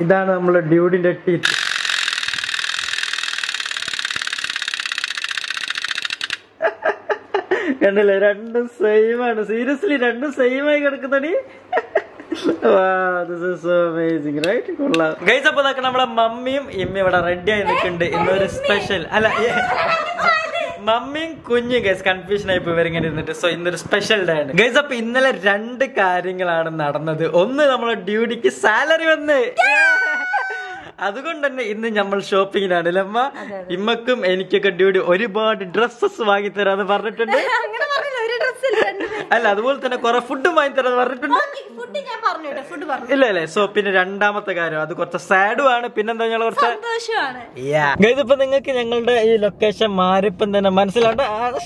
ഇതാണ് നമ്മളെ ഡ്യൂഡിന്റെ ടീത്ത് കണ്ടില്ലേ രണ്ടും സെയിം ആണ് സീരിയസ്ലി രണ്ടും സെയിം ആയി കിടക്കുന്നടി ഗൈസ് അപ്പൊ നോക്കാം നമ്മളെ മമ്മിയും ഇമ്മ ഇവിടെ റെഡി ആയി നിൽക്കുന്നുണ്ട് ഇന്നൊരു സ്പെഷ്യൽ അല്ല ഏ, മമ്മിയും കുഞ്ഞും ഗൈസ് കൺഫ്യൂഷൻ ആയി ഇപ്പൊ ഇവരിങ്ങനെ ഇരുന്നിട്ട് സോ ഇന്നൊരു സ്പെഷ്യൽ ഡേ ആണ് ഗൈസ് അപ്പൊ ഇന്നലെ രണ്ട് കാര്യങ്ങളാണ് നടന്നത് ഒന്ന് നമ്മളെ ഡ്യൂട്ടിക്ക് സാലറി വന്ന് അതുകൊണ്ട് തന്നെ ഇന്ന് നമ്മൾ ഷോപ്പിങ്ങിനാണ് അമ്മ ഇമ്മക്കും എനിക്കൊക്കെ ഡ്യൂട്ടി ഒരുപാട് ഡ്രസ്സസ് വാങ്ങി തരാന്ന് പറഞ്ഞിട്ടുണ്ട് അങ്ങനെ പറഞ്ഞില്ല ഒരു ഡ്രസ്സില്ല അല്ല അതുപോലെ തന്നെ കുറെ ഫുഡും വാങ്ങി തരാന്ന് പറഞ്ഞിട്ടുണ്ട് ഫുഡ് ഞാൻ പറഞ്ഞു കേട്ടോ ഫുഡ് പറഞ്ഞു ഇല്ല ഇല്ലേ സോ പിന്നെ രണ്ടാമത്തെ കാര്യം അത് കുറച്ച് സാഡും ആണ് പിന്നെന്താ ഞങ്ങൾ കുറച്ച് സന്തോഷമാണ് ഗൈസ് ഇപ്പൊ നിങ്ങൾക്ക് ഞങ്ങളുടെ ഈ ലൊക്കേഷൻ മാറിപ്പം തന്നെ മനസ്സിലാണ്ട്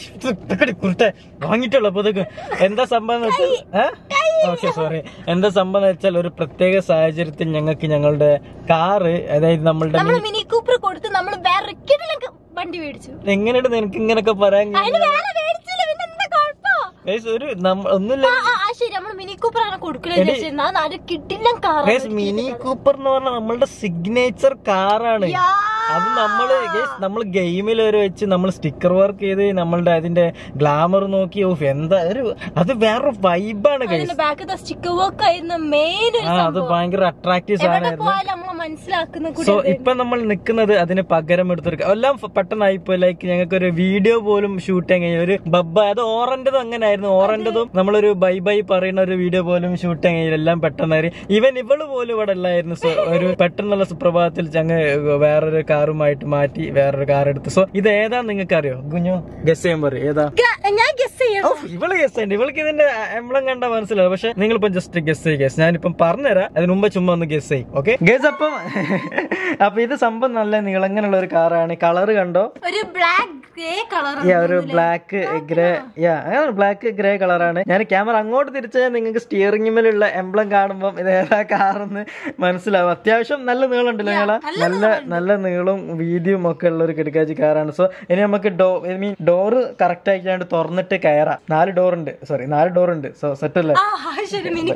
കുർട്ടെ വാങ്ങിട്ടുള്ള പുതുക്ക് എന്താ സംഭവം എന്ന് വെച്ചാൽ ഓക്കെ സോറി എന്താ സംഭവം എന്ന് വെച്ചാൽ ഒരു പ്രത്യേക സാഹചര്യത്തിൽ ഞങ്ങൾക്ക് ഞങ്ങളുടെ കാറ് അതായത് നമ്മളുടെ നമ്മൾ മിനി കൂപ്പർ കൊടുത്ത് നമ്മൾ വേറെ കിടലൊക്കെ വണ്ടി മേടിച്ചു എങ്ങനെയാണ് നിനക്ക് ഇങ്ങനൊക്കെ പറയാൻ അതിന് വേറെ മേടിച്ചില്ല പിന്നെ എന്താ കുഴപ്പം ഗൈസ് ഒരു നമ്മ- ഒന്നുമില്ല ആ, ആ, ആ, ശരി നമ്മൾ മിനി കൂപ്പർ ആണ് കൊടുക്കില്ല നാല് കിട്ടില്ല കാർ ഗൈസ് മിനി കൂപ്പർ എന്ന് പറഞ്ഞാൽ നമ്മളുടെ സിഗ്നേച്ചർ കാറാണ് അത് നമ്മള് ഗൈസ് നമ്മൾ ഗെയിമിൽ ഒരു വെച്ച് നമ്മൾ സ്റ്റിക്കർ വർക്ക് ചെയ്ത് നമ്മളുടെ അതിന്റെ ഗ്ലാമർ നോക്കി ഓഫ് എന്താ ഒരു അത് വേറെ വൈബാണ് ഗൈസ് അതിന്റെ ബാക്ക് സ്റ്റിക്കർ വർക്ക് ആയിരുന്ന മെയിൻ ആ അത് ഭയങ്കര അട്രാക്റ്റീവ് എവിടെ സാധനമായിരുന്നു പോയാലും നമ്മളെ മനസ്സിലാക്കുന്ന കൂടി സോ ഇപ്പൊ നമ്മൾ നിൽക്കുന്നത് അതിന് പകരം എടുത്തെടുക്കുക എല്ലാം ഫ- പെട്ടെന്നായിപ്പോ ലൈക്ക് ഞങ്ങൾക്ക് ഒരു വീഡിയോ പോലും ഷൂട്ട് ചെയ്യാൻ കഴിഞ്ഞു ഒരു ബബ്ബ അത് ഓറന്റതും അങ്ങനെയായിരുന്നു ഓറന്റതും നമ്മളൊരു ബൈ ബൈ പറയുന്ന ഒരു വീഡിയോ പോലും ഷൂട്ട് ചെയ്യാൻ കഴിഞ്ഞില്ല എല്ലാം പെട്ടെന്നായിരുന്നു ഇവൻ ഇവള് പോലും ഇവിടെ അല്ലായിരുന്നു സോ ഒരു പെട്ടെന്നുള്ള സുപ്രഭാതത്തിൽ ഞങ്ങൾ വേറൊരു കാറുമായിട്ട് മാറ്റി വേറൊരു കാർ എടുത്തു സോ ഇത് ഏതാ നിങ്ങൾക്ക് അറിയോ കുഞ്ഞു ഗസ് ചെയ്യാൻ പറയും ഏതാ ഞാൻ ഗസ് ചെയ്യാം ഓ, ഇവള് ഗസ് ഉണ്ട് ഇവൾക്ക് ഇതിന്റെ എംബ്ലം കണ്ട മനസ്സിലാവും പക്ഷെ നിങ്ങളിപ്പം ജസ്റ്റ് ഗസ് ചെയ്യും ഗസ് ഞാനിപ്പം പറഞ്ഞുതരാം അതിന് മുമ്പ് ചുമ്മാ ഒന്ന് ഗസ് ചെയ്യും ഓക്കെ ഗസ് അപ്പം അപ്പൊ ഇത് സംഭവം നല്ല നീളങ്ങനെയുള്ള ഒരു കാറാണ് കളർ കണ്ടോ ഒരു ബ്ലാക്ക് ഗ്രേ കളർ യാ ഒരു ബ്ലാക്ക് ഗ്രേ യാ അങ്ങനെ ബ്ലാക്ക് ഗ്രേ കളറാണ് ഞാൻ ക്യാമറ അങ്ങോട്ട് തിരിച്ചാൽ നിങ്ങൾക്ക് സ്റ്റിയറിംഗിലുള്ള എംബ്ലം കാണുമ്പോൾ ഇത് ഏതാ കാറെന്ന് മനസ്സിലാവും അത്യാവശ്യം നല്ല നീളമുണ്ടല്ലോ നീള നല്ല നല്ല നീളവും വീതിയും ഒക്കെ ഉള്ള ഒരു കിടക്കാച്ചി കാറാണ് സോ ഇനി നമുക്ക് door I mean door correct ആക്കിയാണ്ട് തുറന്നിട്ട് കയറാം നാല് ഡോർ ഉണ്ട് സോറി നാല് ഡോർ ഉണ്ട് സോ സെറ്റ് അല്ലേ ആ ശരി മിനി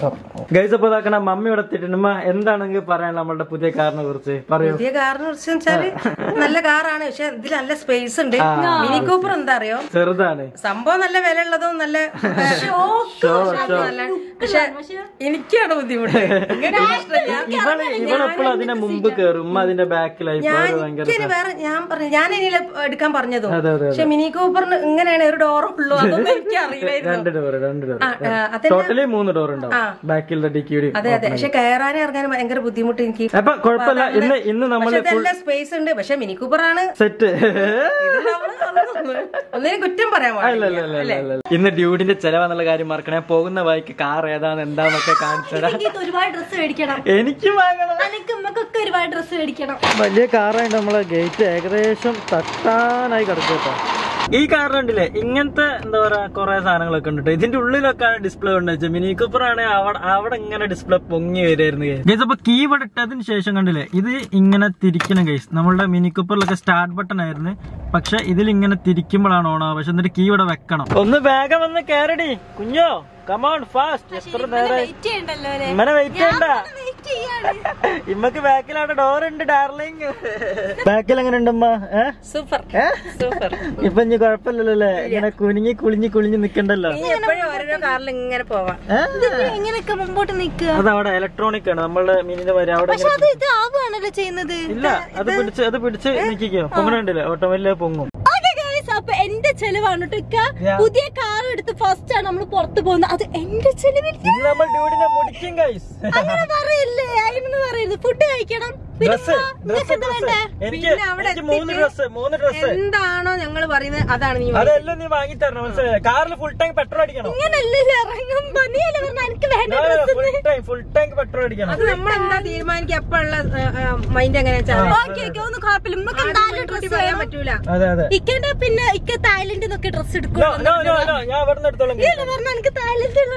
ഗൈസ് അപ്പൊ ഇതാക്കണ മമ്മി ഇവിടെ എത്തിയിട്ടുണ്ട് ഉമ്മ എന്താണ് നിങ്ങൾക്ക് പറയാൻ നമ്മളുടെ പുതിയ കാറിനെ കുറിച്ച് പറയൂ പുതിയ കാറിനെ കുറിച്ച് വെച്ചാല് നല്ല കാറാണ് പക്ഷെ ഇതിൽ നല്ല സ്പേസ് ഉണ്ട് മിനി കൂപ്പർ എന്താ അറിയോ ചെറുതാണ് സംഭവം നല്ല വില ഉള്ളതും നല്ല നല്ല പക്ഷെ എനിക്കാണ് ബുദ്ധിമുട്ട് ഇങ്ങനെ ഇഷ്ടമില്ല. ഇവള് ഇവളെപ്പോഴും അതിന്റെ മുമ്പ് കയറും ഉമ്മ അതിന്റെ ബാക്കിലായി ഞാൻ പോയത് ഭയങ്കര എനിക്കിനി വേറെ ഞാൻ പറഞ്ഞു ഞാൻ ഇനി എടുക്കാൻ പറഞ്ഞതും അതെ അതെ പക്ഷെ മിനി കൂപ്പറിന് ഇങ്ങനെയാണ് ഒരു ഡോർ ഉള്ളൂ അതൊന്നും എനിക്ക് അറിയില്ലായിരുന്നു രണ്ട് ഡോർ രണ്ട് ഡോർ ആ, ആ, അതെന്നെ- ടോട്ടലി മൂന്ന് ഡോർ ഉണ്ടാവും ബാക്കിലുള്ള ഡിക്കിയുടെ അതെ അതെ പക്ഷെ കയറാനും ഇറങ്ങാനും ഭയങ്കര ബുദ്ധിമുട്ട് എനിക്ക് അപ്പൊ കുഴപ്പമില്ല ഇന്ന് ഇന്ന് നമ്മൾ പക്ഷെ ഇതെല്ലാം സ്പേസ് ഉണ്ട് പക്ഷെ മിനി കൂപ്പറാണ് സെറ്റ് ഒന്നിനും കുറ്റം പറയാൻ പാടില്ല ഇന്ന് ഡ്യൂഡിന്റെ ചെലവാന്നുള്ള കാര്യം മറക്കണേ പോകുന്ന വഴിക്ക് കാർ ഏതാന്ന് എന്താന്നൊക്കെ കാണിച്ചതാ എനിക്ക് ഒരുപാട് ഡ്രസ്സ് മേടിക്കണം എനിക്ക് വാങ്ങണം എനിക്ക് ഉമ്മക്കൊക്കെ ഒരുപാട് ഡ്രസ്സ് മേടിക്കണം വലിയ കാറായിട്ട് നമ്മളെ ഗേറ്റ് ഏകദേശം തട്ടാനായി കിടക്കും കേട്ടോ ഈ കാർ കണ്ടില്ലേ ഇങ്ങനത്തെ എന്താ പറയാ കുറെ സാധനങ്ങളൊക്കെ ഉണ്ട് ട്ടോ. ഇതിന്റെ ഉള്ളിലൊക്കെ ഡിസ്പ്ലേ ഉണ്ട് വെച്ചാൽ മിനി കൂപ്പർ ആണെങ്കിൽ അവിടെ അവിടെ ഇങ്ങനെ ഡിസ്പ്ലേ പൊങ്ങി വരുമായിരുന്നു ഗൈസ് അപ്പൊ കീബോർഡ് ഇട്ടതിന് ശേഷം കണ്ടില്ലേ ഇത് ഇങ്ങനെ തിരിക്കണം ഗൈസ് നമ്മളുടെ മിനി കൂപ്പറിലൊക്കെ സ്റ്റാർട്ട് ബട്ടൺ ആയിരുന്നു പക്ഷെ ഇതിൽ ഇങ്ങനെ തിരിക്കുമ്പോഴാണ് ഓണോ പക്ഷെ എന്നിട്ട് കീ ഇവിടെ വെക്കണം ഒന്ന് വേഗം വന്ന് കയറടി കുഞ്ഞോ കമോൺ ഫാസ്റ്റ് എത്ര നേരം വെയിറ്റ് ചെയ്യണ്ടല്ലോ അല്ലേ ഇമ്മനെ വെയിറ്റ് ചെയ്യണ്ട വെയിറ്റ് ചെയ്യാണ് ഇമ്മക്ക് ബാക്കിലാണ് ഡോർ ഉണ്ട് ഡാർലിങ് ബാക്കിൽ എങ്ങനെ ഉണ്ടമ്മ ഏ സൂപ്പർ ഏ? സൂപ്പർ ഇപ്പൊ ഇനി കുഴപ്പമില്ലല്ലോ അല്ലേ ഇങ്ങനെ കുനിഞ്ഞി കുളിഞ്ഞി കുളിഞ്ഞി നിക്കണ്ടല്ലോ ഇനി എപ്പോഴും ഓരോരോ കാറിൽ ഇങ്ങനെ പോവാം ഏ? എങ്ങനെയൊക്കെ മുമ്പോട്ട് നിക്കുക അത് അവിടെ ഇലക്ട്രോണിക് ആണ് നമ്മളുടെ മീനിന്റെ വരെ അവിടെ പക്ഷെ ഇങ്ങനെ അത് ഇത് ആവുകയാണല്ലോ ചെയ്യുന്നത് ഇല്ല അത് പിടിച്ച് അത് പിടിച്ച് നിക്കിക്കോ പൊങ്ങണുണ്ടല്ലേ ഓട്ടോമേറ്റിക് പൊങ്ങും ഓക്കെ ഗൈസ് അപ്പൊ എന്റെ ചെലവാണ് കേട്ടോ ഇക്ക Yeah. പുതിയ കാർ എടുത്ത് ഫസ്റ്റ് ആണ് നമ്മൾ പുറത്തു പോകുന്നത് അത് എന്റെ ചെലവിൽ ഇന്ന് നമ്മൾ ഡ്യൂഡിനെ മുടിക്കും ഗൈസ് അങ്ങനെ പറയില്ലേ അതിനൊന്നും പറയരുത് ഫുഡ് കഴിക്കണം പിന്നെ ഡ്രസ് ഉമ്മ, ഡ്രസ് നിനക്ക് എന്താ വേണ്ടേ എനിക്ക് പിന്നെ അവിടെ എനിക്ക് മൂന്ന് ഡ്രസ് മൂന്ന് ഡ്രസ് എന്താണോ ഞങ്ങൾ പറയുന്നത് അതാണ് നീ അതെല്ലാം നീ വാങ്ങി തരണം മനസ്സിലായോ കാറിൽ ഫുൾ ടാങ്ക് പെട്രോൾ അടിക്കണം ഇങ്ങനല്ലേ ഇറങ്ങുമ്പോ നീ അല്ലേ പറഞ്ഞ എനിക്ക് വേണ്ട full tank full tank petrol അടിക്കണം അത് നമ്മൾ എന്താ തീരുമാനിക്കുക അപ്പോഴുള്ള മൈൻഡ് എങ്ങനെ വെച്ചാൽ ഓക്കെ ഓക്കെ ഒന്നും കുഴപ്പമില്ല ഉമ്മക്ക് എന്തായാലും ഡ്രസ് പറയാൻ വേണം പറ്റൂല അതെ അതെ ഇക്കന്റെ പിന്നെ ഇക്ക തായ്ലൻഡിൽ നിന്നൊക്കെ ഡ്രസ് No, എടുക്കും no, no, no, ഞാൻ ഇവിടുന്ന് എടുത്തോളാം പറഞ്ഞ എനിക്ക് തായ്ലൻഡിലുള്ള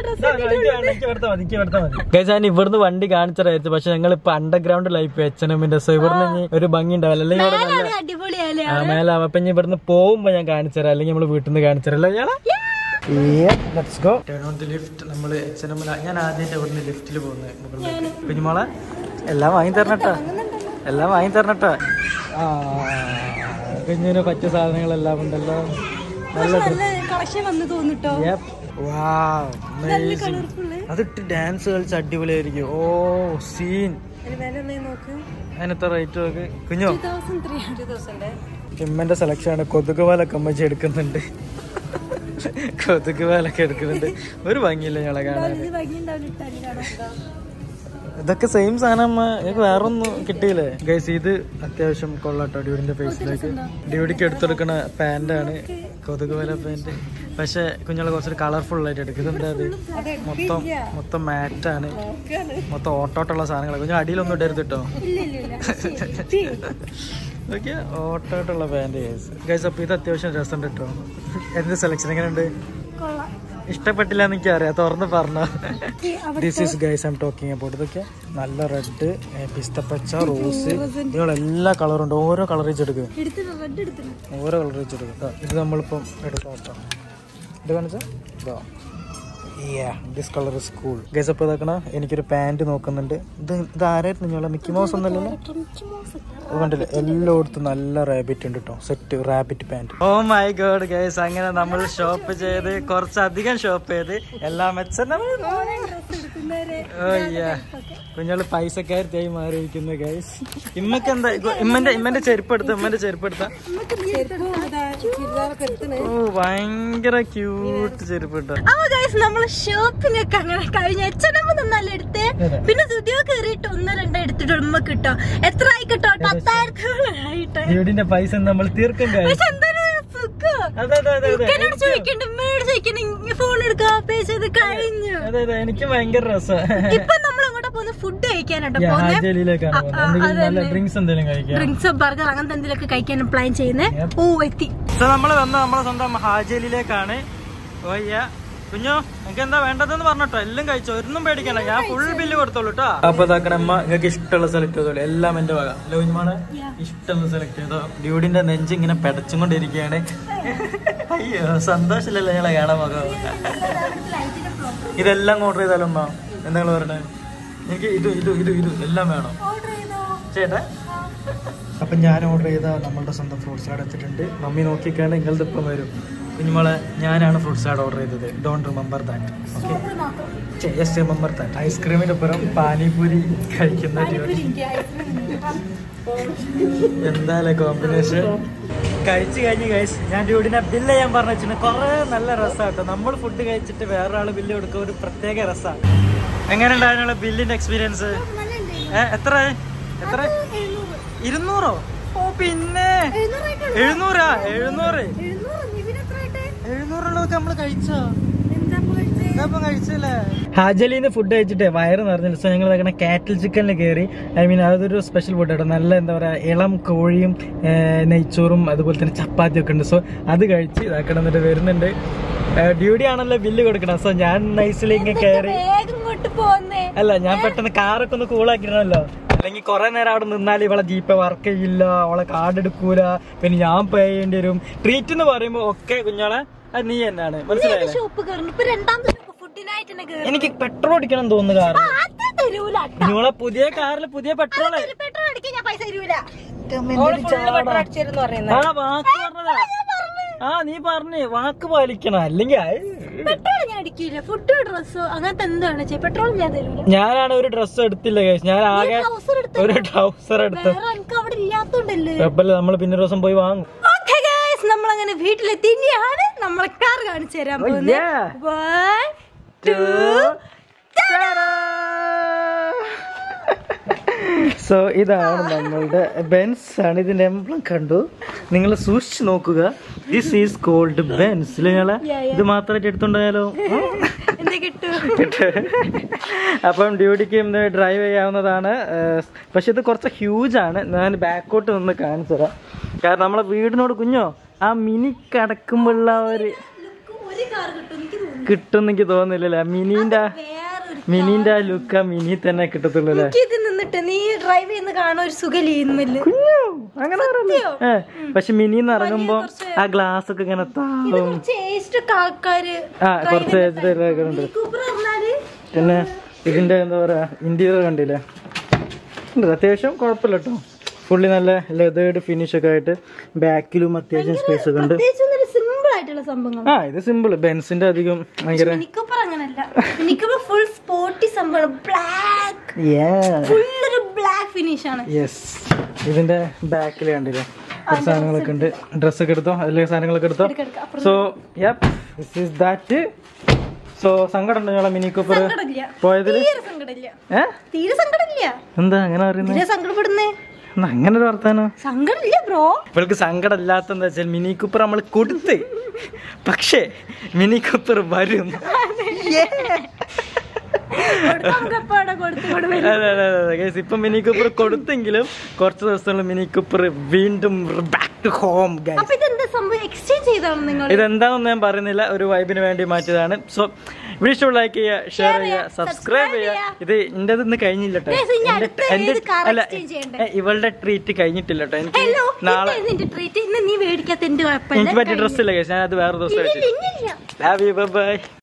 ഡ്രസ് ഞാൻ ഇവിടുന്ന് വണ്ടി കാണിച്ചായിരുന്നു പക്ഷെ ഞങ്ങൾ ഇപ്പൊ അണ്ടർഗ്രൗണ്ട് ലൈഫ് എച്ച് എമ്മിന്റെ സോ ഇവിടുന്ന് ഇനി ഒരു ഭംഗി ഉണ്ടാവില്ല അല്ലെങ്കിൽ ഇവിടെ നല്ല അടിപൊളിയല്ലേ ആ, മേലാവും അപ്പൊ ഇനി ഇവിടുന്ന് പോകുമ്പോ ഞാൻ കാണിച്ചുതരാം അല്ലെങ്കിൽ നമ്മള് വീട്ടിൽ നിന്ന് കാണിച്ചുതരല്ലോ let's go turn on the lift നമ്മൾ എച്ച് എൻ എമ്മിൽ ഞാൻ ആദ്യമായിട്ട് ഇവിടുന്ന് ലിഫ്റ്റിൽ പോകുന്നത് കുഞ്ഞുമോളെ എല്ലാം വാങ്ങി തരണട്ടോ എല്ലാം വാങ്ങി തരണട്ടോ ആ കുഞ്ഞിന് പറ്റിയ സാധനങ്ങളെല്ലാം ഉണ്ടല്ലോ നല്ല നല്ല കളക്ഷൻ വന്ന് തോന്നിട്ടോ Yep. Wow, amazing. അതിട്ട് ഡാൻസ് കളിച്ച് അടിപൊളിയായിരിക്കും ഓ സീൻ നോക്ക് അതിനെത്ര റേറ്റ് നോക്ക് കുഞ്ഞോ തൗസൻഡ് ത്രീ ടു തൗസൻഡ് ഇമ്മന്റെ സെലക്ഷൻ ആണ് കൊതുക് പാലൊക്കെ അമ്മച്ചി എടുക്കുന്നുണ്ട് കൊതുക് പാലൊക്കെ എടുക്കുന്നുണ്ട് ഒരു ഭംഗിയില്ല ഞങ്ങളെ കാണാൻ ഇത് ഭംഗിയുണ്ടാവില്ല ഇട്ടാലി കാണാം ഇതൊക്കെ സെയിം സാധനം അമ്മ എനിക്ക് വേറൊന്നും കിട്ടിയില്ലേ ഗൈസ് ഇത് അത്യാവശ്യം കൊള്ളാട്ടോ ഡ്യൂഡിന്റെ ഫേസിലേക്ക് ഡ്യൂഡിക്ക് എടുത്തെടുക്കണ പാന്റാണ് കൊതുക് വല പാന്റ് പക്ഷെ കുഞ്ഞുങ്ങളെ കുറച്ചൊരു കളർഫുൾ ആയിട്ട് എടുക്കും ഇതെന്താ അത് മൊത്തം മൊത്തം മാറ്റാണ് മൊത്തം ഓട്ടോട്ടുള്ള സാധനങ്ങൾ കുഞ്ഞു അടിയിലൊന്നും ഇടരുത് കേട്ടോ ഇല്ല ഇല്ല ഇല്ല ഓക്കെ ഓട്ടോട്ടുള്ള പാന്റ് ഗൈസ് ഗൈസ് അപ്പൊ ഇത് അത്യാവശ്യം രസമുണ്ട് കേട്ടോ എന്ത് സെലക്ഷൻ എങ്ങനെയുണ്ട് കൊള്ളാം ഇഷ്ടപ്പെട്ടില്ല എന്ന് എനിക്ക് അറിയാം തുറന്ന് പറഞ്ഞോ this is guys I'm talking about ഇതൊക്കെ നല്ല റെഡ് പിസ്തപ്പച്ച റോസ് ഇതുപോലെ എല്ലാ കളറും ഉണ്ട് ഓരോ കളർ വെച്ചെടുക്കുക എടുത്തിട്ട് റെഡ് എടുത്തിട്ട് ഓരോ കളർ വെച്ചെടുക്കുക ഇത് നമ്മളിപ്പം എടുക്കാം കേട്ടോ ഇത് കാണിച്ചാ ഇതാ this colour is cool guys അപ്പോൾ ഇതാക്കണ എനിക്കൊരു പാൻറ് നോക്കുന്നുണ്ട് ഇത് ഇത് ആരായിരുന്നു നിങ്ങളെ മിക്കി മൗസ് ഒന്നല്ലല്ലോ അത് കണ്ടില്ലേ എല്ലായിടത്തും നല്ല റാബിറ്റ് ഉണ്ട് കേട്ടോ set rabbit pant oh my god guys അങ്ങനെ നമ്മൾ ഷോപ്പ് ചെയ്ത് കുറച്ചധികം ഷോപ്പ് ചെയ്ത് എല്ലാം വെച്ച കുഞ്ഞാള് പൈസക്കാരത്തായി മാറിയിരിക്കുന്നു ഗൈസ് ഇമ്മക്ക് എന്താ ഇമ്മന്റെ ഇമ്മന്റെ ചെരുപ്പ് എടുത്ത ഇമ്മന്റെ ചെരുപ്പ് എടുത്ത ചുരിദാറൊക്കെ എടുത്തിന് ഓ ഭയങ്കര ക്യൂട്ട് ചെരുപ്പ് ഇട്ട അപ്പൊ ഗൈസ് നമ്മള് ഷോപ്പിംഗ് ഒക്കെ അങ്ങനെ കഴിഞ്ഞ എച്ചടമ്പ് നന്നല്ല എടുത്ത് അതെ. പിന്നെ സുതിയോ കയറിയിട്ട് ഒന്ന് രണ്ടോ എടുത്തിട്ട് ഉമ്മ കിട്ടോ എത്ര ആയി കിട്ടോ പത്തായിരത്തോളായിട്ട് വീടിന്റെ പൈസ നമ്മൾ തീർക്കും ഗൈസ് പക്ഷെ എന്തൊരു സുഖം അതെ അതെ അതെ അതെ എന്നോട് ചോദിക്കണ്ട ഉമ്മയോട് ചോദിക്കണ്ട ഫോൺ എടുക്കുക പേ ചെയ്ത് കഴിഞ്ഞു അതെ അതെ എനിക്ക് ഭയങ്കര രസമാണ് ഇപ്പൊ നമ്മൾ അങ്ങോട്ട് പോകുന്ന ഫുഡ് കഴിക്കാനാട്ടോ പോകുന്നത് ഹാജലിയിലേക്കാണ് പോകുന്നത് എന്തെങ്കിലും നല്ല ഡ്രിങ്ക്സ് എന്തെങ്കിലും കഴിക്കാം ഡ്രിങ്ക്സ് ബർഗർ അങ്ങനത്തെ എന്തെങ്കിലുമൊക്കെ കഴിക്കാൻ പ്ലാൻ ചെയ്യുന്നേ ഓ എത്തി സോ നമ്മൾ വന്ന നമ്മളെ സ്വന്തം ഹാജലിയിലേക്കാണ് ഓയ്യ കുഞ്ഞോ നിങ്ങൾക്ക് എന്താ വേണ്ടതെന്ന് പറഞ്ഞോട്ടോ എല്ലാം കഴിച്ചോ ഒന്നും പേടിക്കണ്ട ഞാൻ ഫുൾ ബില്ല് കൊടുത്തോളൂ കേട്ടോ അപ്പൊ ഇതാക്കണമ്മ നിങ്ങൾക്ക് ഇഷ്ടമുള്ള സെലക്ട് ചെയ്തോളൂ എല്ലാം എന്റെ വക ലോഞ്ഞുമാണ് ഇഷ്ടമുള്ള സെലക്ട് ചെയ്തോ ഡ്യൂഡിന്റെ നെഞ്ച് ഇങ്ങനെ പെടച്ചും കൊണ്ടിരിക്കുകയാണ് അയ്യോ സന്തോഷമില്ലല്ലോ ഞങ്ങളെ കാണാൻ മകം ഇതെല്ലാം ഓർഡർ ചെയ്താലോ അമ്മ എന്തെങ്കിലും പറഞ്ഞേ എനിക്ക് ഇത് ഇത് ഇത് ഇത് എല്ലാം വേണം ചേട്ടാ അപ്പൊ ഞാൻ ഓർഡർ ചെയ്ത നമ്മളുടെ സ്വന്തം ഫ്രൂട്ട് സാലഡ് എത്തിയിട്ടുണ്ട് മമ്മി നോക്കിക്കാണ്ട് നിങ്ങളുടെ ഇപ്പം വരും കുഞ്ഞുമോളെ ഞാനാണ് ഫ്രൂട്ട് സാലഡ് ഓർഡർ ചെയ്തത് don't remember that okay yes remember that ഐസ്ക്രീമിന്റെ പുറം പാനിപൂരി കഴിക്കുന്ന ജോലി എന്തായാലും കോമ്പിനേഷൻ കഴിച്ചു കഴിഞ്ഞ് കഴിച്ച് ഞാൻ ഡ്യൂഡിനെ ബില്ല് ചെയ്യാൻ പറഞ്ഞു വെച്ചിട്ടുണ്ട് കുറെ നല്ല രസമാട്ടോ നമ്മൾ ഫുഡ് കഴിച്ചിട്ട് വേറെ ആള് ബില്ല് കൊടുക്കുക ഒരു പ്രത്യേക രസമാണ് എങ്ങനെ ഉണ്ടായിരുന്നുള്ള ബില്ലിന്റെ എക്സ്പീരിയൻസ് എത്ര എത്ര ഇരുന്നൂറോ ഓ പിന്നെ എഴുന്നൂറാ എഴുന്നൂറ് എഴുന്നൂറുള്ളതൊക്കെ നമ്മള് കഴിച്ചോ ഇതപ്പം കഴിച്ചല്ലേ ഹാജലിന്ന് ഫുഡ് കഴിച്ചിട്ട് വയറ് നിറഞ്ഞില്ല സോ ഞങ്ങൾ ഇങ്ങനെ കാറ്റിൽ ചിക്കനിൽ കയറി ഐ മീൻ അതൊരു സ്പെഷ്യൽ ഫുഡ് കേട്ടോ നല്ല എന്താ പറയാ ഇളം കോഴിയും ഏ, നെയ്ച്ചോറും അതുപോലെ തന്നെ ചപ്പാത്തി ഒക്കെ ഉണ്ട് സോ അത് കഴിച്ച് ഇതാക്കണം എന്നിട്ട് വരുന്നുണ്ട് ഡ്യൂട്ടി ആണല്ലോ ബില്ല് കൊടുക്കണം സോ ഞാൻ നൈസിൽ ഇങ്ങനെ കയറി വേഗം ഇങ്ങോട്ട് പോന്നേ അല്ല ഞാൻ പെട്ടെന്ന് കാറൊക്കെ ഒന്ന് കൂളാക്കിരണല്ലോ അല്ലെങ്കിൽ കുറെ നേരം അവിടെ നിന്നാൽ ഇവളെ ജീപ്പ് വർക്ക് ചെയ്യില്ല അവളെ കാർഡ് എടുക്കൂല പിന്നെ ഞാൻ പേ ചെയ്യേണ്ടി വരും ട്രീറ്റ് എന്ന് പറയുമ്പോ ഒക്കെ കുഞ്ഞാളെ അത് നീ തന്നെയാണ് മനസ്സിലായില്ലേ ഷോപ്പ് കയറുന്നു ഇപ്പൊ രണ്ടാമത്തെ ഷോപ്പ് ഫുഡിനായിട്ട് തന്നെ കയറും എനിക്ക് പെട്രോൾ അടിക്കണം തോന്നുന്നു കാർ അത് തരൂല നിങ്ങളെ പുതിയ കാറിൽ പുതിയ പെട്രോള് പെട്രോൾ അടിക്കാൻ ഞാൻ പൈസ തരൂല അടിച്ചിരുന്നു പറയുന്നത് ആ വാക്ക് പറഞ്ഞതാ ആ നീ പറഞ്ഞേ വാക്ക് പാലിക്കണം അല്ലെങ്കിൽ അത് പെട്രോൾ ഞാൻ അടിക്കില്ല ഫുഡ് ഡ്രസ്സോ അങ്ങനത്തെ എന്താണ് ചെയ്യ പെട്രോൾ ഞാൻ തരൂല ഞാനാണ് ഒരു ഡ്രസ്സ് എടുത്തില്ല guys. ഞാൻ ആകെ ട്രൗസർ എടുത്ത ഒരു ട്രൗസർ എടുത്ത് വേറെ എനിക്ക് അവിടെ ഇല്ലാത്തോണ്ടല്ലേ കുഴപ്പമില്ല നമ്മൾ പിന്നെ ഒരു ദിവസം പോയി വാങ്ങും ഓക്കെ ഗൈസ് നമ്മൾ അങ്ങനെ വീട്ടിലെത്തി ഇനിയാണ് നമ്മളെ കാർ കാണിച്ചു തരാൻ പോകുന്നത് yeah. One, സോ ഇതാണ് നമ്മളുടെ ബെൻസ് ആണ് ഇതിന്റെ എംബ്ലം കണ്ടു നിങ്ങൾ സൂക്ഷിച്ചു നോക്കുക ദിസ് ഈസ് കോൾഡ് ബെൻസ് നിങ്ങളെ ഇത് മാത്രമായിട്ട് എടുത്തുണ്ടായാലോ എന്താ കിട്ടു അപ്പം ഡ്യൂട്ടിക്ക് ഇന്ന് ഡ്രൈവ് ചെയ്യാവുന്നതാണ് ഏഹ്, പക്ഷെ ഇത് കുറച്ച് ഹ്യൂജ് ആണ് ഞാൻ ബാക്കോട്ട് നിന്ന് കാണിച്ചു തരാം കാരണം നമ്മളെ വീടിനോട് കുഞ്ഞോ ആ മിനി കിടക്കുമ്പോഴുള്ള ആ ഒരു ഒരു കാർ കിട്ടും എനിക്ക് തോന്നുന്നു കിട്ടും എനിക്ക് തോന്നുന്നില്ലല്ലേ മിനിന്റെ വേറൊരു മിനിന്റെ ആ ലുക്ക് ആ മിനി തന്നെ കിട്ടത്തുള്ളൂ അല്ലേ എനിക്ക് ഇത് നിന്നിട്ട് നീ ഡ്രൈവ് ചെയ്യുന്ന കാണാൻ ഒരു സുഖലിയുന്നില്ല കുഞ്ഞു അങ്ങനെ പറയല്ലേ ഏ പക്ഷെ മിനിന്ന് ഇറങ്ങുമ്പോ ആ ഗ്ലാസ് ഒക്കെ ഇങ്ങനെ താവും കുറച്ച് ഏസ്റ്റ് ഒക്കെ ആൾക്കാര് ആ കുറച്ച് ഉണ്ട് കൂപ്പർ പറഞ്ഞാല് പിന്നെ ഇതിന്റെ എന്താ പറയാ ഇന്റീരിയർ കണ്ടില്ലേ ഉണ്ട് അത്യാവശ്യം കുഴപ്പമില്ല കേട്ടോ ഫുള്ളി നല്ല ലെതേർഡ് ഫിനിഷ് ഒക്കെ ആയിട്ട് ബാക്കിലും അത്യാവശ്യം സ്പേസ് ഒക്കെ ഉണ്ട് പ്രത്യേകിച്ച് സിമ്പിൾ ആയിട്ടുള്ള സംഭവങ്ങൾ ആ ഇത് സിമ്പിൾ ബെൻസിന്റെ അധികം ഭയങ്കര മിനിക്കൂപ്പർ അങ്ങനല്ല മിനിക്കൂപ്പർ ഫുൾ സ്പോർട്ടി സംഭവം ബ്ലാക്ക് ഫുള്ളൊരു ബ്ലാക്ക് ഫിനിഷ് ആണ് യെസ് ഇതിന്റെ ബാക്കിൽ കണ്ടില്ലേ കുറച്ച് സാധനങ്ങളൊക്കെ ഉണ്ട് ഡ്രസ്സൊക്കെ എടുത്തോ അതിലെ സാധനങ്ങളൊക്കെ എടുത്തോ so this is that so സങ്കടം ഉണ്ടോ ഞങ്ങളെ മിനി കൂപ്പർ സങ്കടമില്ല പോയതില് തീരെ സങ്കടമില്ല ഏ തീരെ സങ്കടമില്ല എന്താ അങ്ങനെ പറയുന്നത് തീരെ സങ്കടപ്പെടുന്നേ എന്നാ അങ്ങനെ ഒരു വർത്താനോ സങ്കടമില്ല ബ്രോ ഇവൾക്ക് സങ്കടം ഇല്ലാത്ത വെച്ചാൽ മിനി കൂപ്പർ നമ്മൾ കൊടുത്ത് പക്ഷേ മിനി കൂപ്പർ വരും നമുക്കെപ്പോഴാ കൊടുത്തു കൊടു അതെ, അതെ, അതെ, അതെ. Guys, ഇപ്പൊ മിനി കൂപ്പർ കൊടുത്തെങ്കിലും കുറച്ച് ദിവസങ്ങൾ മിനി കൂപ്പർ വീണ്ടും ബാക്ക് ടു ഹോം ഗൈസ് അപ്പൊ ഇതെന്താ സംഭവം എക്സ്ചേഞ്ച് ചെയ്താണ് നിങ്ങൾ ഇതെന്താണെന്ന് ഞാൻ പറയുന്നില്ല ഒരു വൈബിന് വേണ്ടി മാറ്റിയതാണ് സോ വീഡിയോ ലൈക്ക് ചെയ്യുക ഷെയർ ചെയ്യുക സബ്സ്ക്രൈബ് ചെയ്യുക ഇത് എന്റെ ഇന്ന് കഴിഞ്ഞില്ല കേട്ടോ Guys, ഇനി അടുത്ത എന്റെ ഏത് car അല്ല exchange ചെയ്യണ്ടേ? ഏ, ഇവളുടെ ട്രീറ്റ് കഴിഞ്ഞിട്ടില്ല കേട്ടോ എനിക്ക് ഹലോ നാളെ നിന്റെ ട്രീറ്റ് ഇന്ന് നീ മേടിക്കാത്ത എന്റെ കുഴപ്പമില്ല എനിക്ക് പറ്റിയ ഡ്രസ് ഇല്ല guys. ഞാൻ അത് വേറെ ദിവസം ഇല്ല, ഇല്ല, ഇല്ല. Love you by